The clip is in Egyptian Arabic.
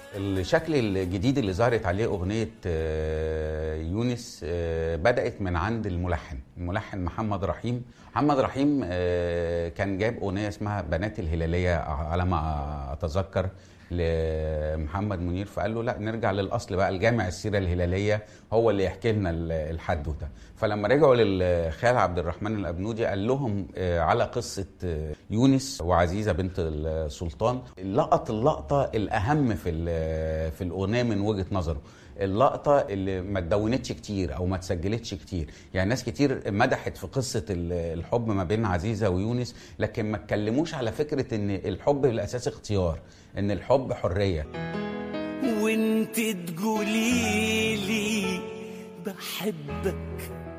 الشكل الجديد اللي ظهرت عليه أغنية آه، يونس آه، بدأت من عند الملحن الملحن محمد رحيم محمد رحيم آه، كان جايب أغنية اسمها بنات الهلالية على ما أتذكر لمحمد منير فقال له لا نرجع للاصل بقى الجامع السيره الهلاليه هو اللي يحكي لنا ال- الحدوته فلما رجعوا للخال عبد الرحمن الابنودي قال لهم آه، على قصه آه، يونس وعزيزه بنت السلطان لقط اللقطه الاهم في ال- في الاغنيه من وجهه نظره اللقطة اللي ما اتدونتش كتير أو ما اتسجلتش كتير يعني ناس كتير مدحت في قصة ال- الحب ما بين عزيزة ويونس لكن ما اتكلموش على فكرة إن الحب بالأساس اختيار إن الحب حرية وانت تقولي لي بحبك